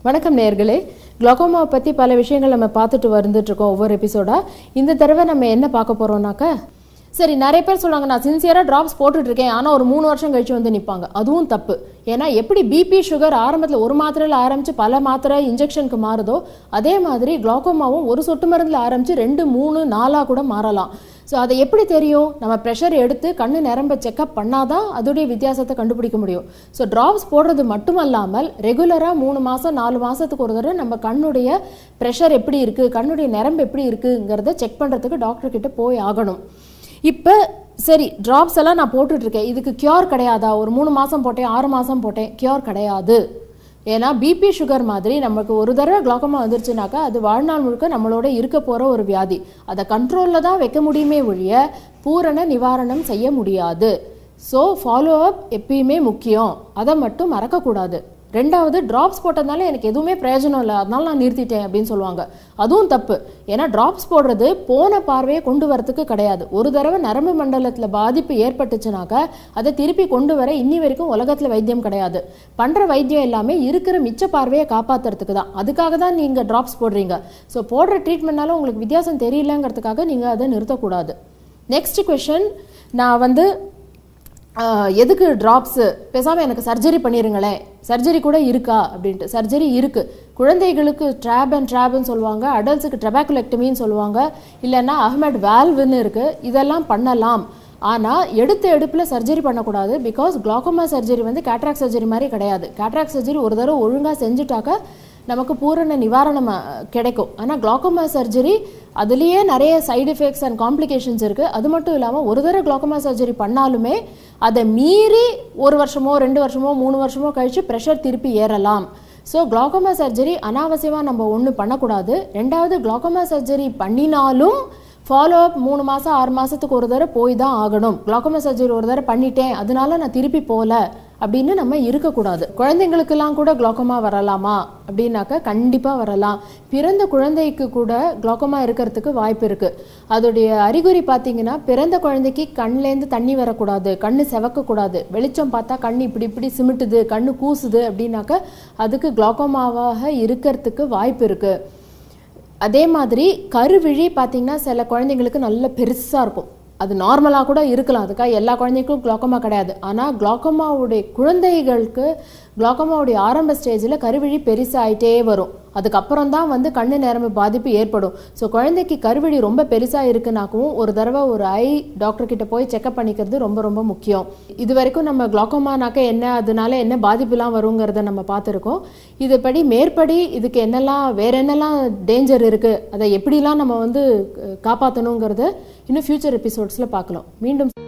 வணக்கம் நேர்களே குளோகோமாவை பற்றி பல விஷயங்கள் நம்ம பார்த்துட்டு வந்துட்டு இருக்கோம் ஒவ்வொரு எபிசோடா இந்த தடவை நம்ம என்ன பார்க்க போறோம்னாக்க சரி நிறைய பேர் சொல்றாங்க நான் சின்சியராக ட்ராப்ஸ் போட்டுட்டு இருக்கேன் ஆனால் ஒரு மூணு வருஷம் கழிச்சு வந்து நிற்பாங்க அதுவும் தப்பு ஏன்னா எப்படி பிபி சுகர் ஆரம்பத்தில் ஒரு மாத்திரையில் ஆரம்பித்து பல மாத்திரை இன்ஜெக்ஷனுக்கு மாறுதோ அதே மாதிரி குளோகோமாவும் ஒரு சொட்டு மருந்தில் ஆரம்பித்து ரெண்டு மூணு நாலாக கூட மாறலாம் ஸோ அதை எப்படி தெரியும் நம்ம ப்ரெஷர் எடுத்து கண்ணு நிரம்ப செக்அப் பண்ணாதான் அதோடைய வித்தியாசத்தை கண்டுபிடிக்க முடியும் ஸோ ட்ராப்ஸ் போடுறது மட்டுமல்லாமல் ரெகுலராக மூணு மாதம் நாலு மாதத்துக்கு ஒரு தடவை நம்ம கண்ணுடைய ப்ரெஷர் எப்படி இருக்குது கண்ணுடைய நிரம்பு எப்படி இருக்குங்கிறத செக் பண்ணுறதுக்கு டாக்டர் கிட்ட போய் ஆகணும் இப்போ சரி ட்ராப்ஸ் எல்லாம் நான் போட்டுட்டு இருக்கேன் இதுக்கு கியூர் கிடையாதா ஒரு மூணு மாதம் போட்டேன் ஆறு மாதம் போட்டேன் கியூர் கிடையாது ஏன்னா பிபி சுகர் மாதிரி நமக்கு ஒரு தடவை குளோக்கமா வந்துருச்சுனாக்கா அது வாழ்நாள் முழுக்க நம்மளோட இருக்க போகிற ஒரு வியாதி அதை கண்ட்ரோலில் தான் வைக்க முடியுமே ஒழிய பூரண நிவாரணம் செய்ய முடியாது ஸோ ஃபாலோ அப் எப்பயுமே முக்கியம் அதை மட்டும் மறக்கக்கூடாது ரெண்டாவது ட்ராப்ஸ் போட்டதுனால எனக்கு எதுவுமே பிரயோஜனம் இல்லை அதனால நான் நிறுத்திட்டேன் அப்படின்னு சொல்லுவாங்க அதுவும் தப்பு ஏன்னா ட்ராப்ஸ் போடுறது போன பார்வையை கொண்டு வரத்துக்கு கிடையாது ஒரு தடவை நரம்பு மண்டலத்தில் பாதிப்பு ஏற்பட்டுச்சுனாக்க அதை திருப்பி கொண்டு வர இன்னி வரைக்கும் உலகத்தில் வைத்தியம் கிடையாது பண்ணுற வைத்தியம் எல்லாமே இருக்கிற மிச்ச பார்வையை காப்பாற்றுறதுக்கு தான் அதுக்காக தான் நீங்கள் ட்ராப்ஸ் போடுறீங்க ஸோ போடுற ட்ரீட்மெண்ட்னால உங்களுக்கு வித்தியாசம் தெரியலங்கிறதுக்காக நீங்கள் அதை நிறுத்தக்கூடாது நெக்ஸ்ட் கொஷின் நான் வந்து ஆஹ், எதுக்கு ட்ராப்ஸு பேசாமல் எனக்கு சர்ஜரி பண்ணிருங்களேன் சர்ஜரி கூட இருக்கா அப்படின்ட்டு சர்ஜரி இருக்குது குழந்தைகளுக்கு ட்ராப் அண்ட் ட்ராப்னு சொல்லுவாங்க அடல்ட்ஸுக்கு ட்ரபாக்குலெக்டமின்னு சொல்லுவாங்க இல்லைன்னா அஹ்மட் வால்வ்னு இருக்குது இதெல்லாம் பண்ணலாம் ஆனால் எடுத்த எடுப்பில் சர்ஜரி பண்ணக்கூடாது பிகாஸ் குளோகோமா சர்ஜரி வந்து கேட்ராக் சர்ஜரி மாதிரி கிடையாது கேட்ராக் சர்ஜரி ஒரு தடவை ஒழுங்காக செஞ்சுட்டாக்க நமக்கு பூரண நிவாரணம் அஹ், கிடைக்கும் ஆனால் குளோக்கோமா சர்ஜரி அதுலேயே நிறைய சைடு எஃபெக்ட்ஸ் அண்ட் காம்ப்ளிகேஷன்ஸ் இருக்குது அது மட்டும் இல்லாமல் ஒரு தடவை குளோக்கோமா சர்ஜரி பண்ணாலுமே அதை மீறி ஒரு வருஷமோ ரெண்டு வருஷமோ மூணு வருஷமோ கழித்து ப்ரெஷர் திருப்பி ஏறலாம் ஸோ குளோக்கோமா சர்ஜரி அனாவசியமாக நம்ம ஒன்றும் பண்ணக்கூடாது ரெண்டாவது குளோக்கோமா சர்ஜரி பண்ணினாலும் ஃபாலோ அப் மூணு மாதம் ஆறு மாதத்துக்கு ஒரு தடவை போய் தான் ஆகணும் குளோக்கோமா சர்ஜரி ஒரு தடவை பண்ணிட்டேன் அதனால நான் திருப்பி போகல அப்படின்னு நம்ம இருக்கக்கூடாது குழந்தைங்களுக்கெல்லாம் கூட குளோக்கோமா வரலாமா அப்படின்னாக்கா கண்டிப்பாக வரலாம் பிறந்த குழந்தைக்கு கூட குளோக்கோமா இருக்கிறதுக்கு வாய்ப்பு இருக்குது அதோடைய அறிகுறி பார்த்தீங்கன்னா பிறந்த குழந்தைக்கு கண்லேருந்து தண்ணி வரக்கூடாது கண்ணு செவக்கக்கூடாது வெளிச்சம் பார்த்தா கண் இப்படி இப்படி சிமிட்டுது கண்ணு கூசுது அப்படின்னாக்கா அதுக்கு குளோக்கோமாவாக இருக்கிறதுக்கு வாய்ப்பு இருக்குது அதே மாதிரி கருவிழி பார்த்தீங்கன்னா சில குழந்தைங்களுக்கு நல்ல பெருசாக இருக்கும் அது நார்மலாக கூட இருக்கலாம் அதுக்காக எல்லா குழந்தைக்கும் குளோக்கமா கிடையாது ஆனால் குளோக்கமாவுடைய குழந்தைகளுக்கு குளோக்கமாவுடைய ஆரம்ப ஸ்டேஜில் கருவிழி பெருசாயிட்டே வரும் அதுக்கப்புறம் தான் வந்து கண்ணு நரம்பு பாதிப்பு ஏற்படும் ஸோ குழந்தைக்கு கருவிழி ரொம்ப பெருசாக இருக்குனாக்கவும் ஒரு தடவை ஒரு ஐ டாக்டர் கிட்ட போய் செக்அப் பண்ணிக்கிறது ரொம்ப ரொம்ப முக்கியம் இது வரைக்கும் நம்ம குளோக்கோமானாக்க என்ன அதனால என்ன பாதிப்புலாம் வருங்கிறத நம்ம பார்த்துருக்கோம் இதுபடி மேற்படி இதுக்கு என்னெல்லாம் வேற என்னெல்லாம் டேஞ்சர் இருக்குது அதை எப்படிலாம் நம்ம வந்து அஹ், காப்பாற்றணுங்கிறத இன்னும் ஃபியூச்சர் எபிசோட்ஸில் பார்க்கலாம் மீண்டும்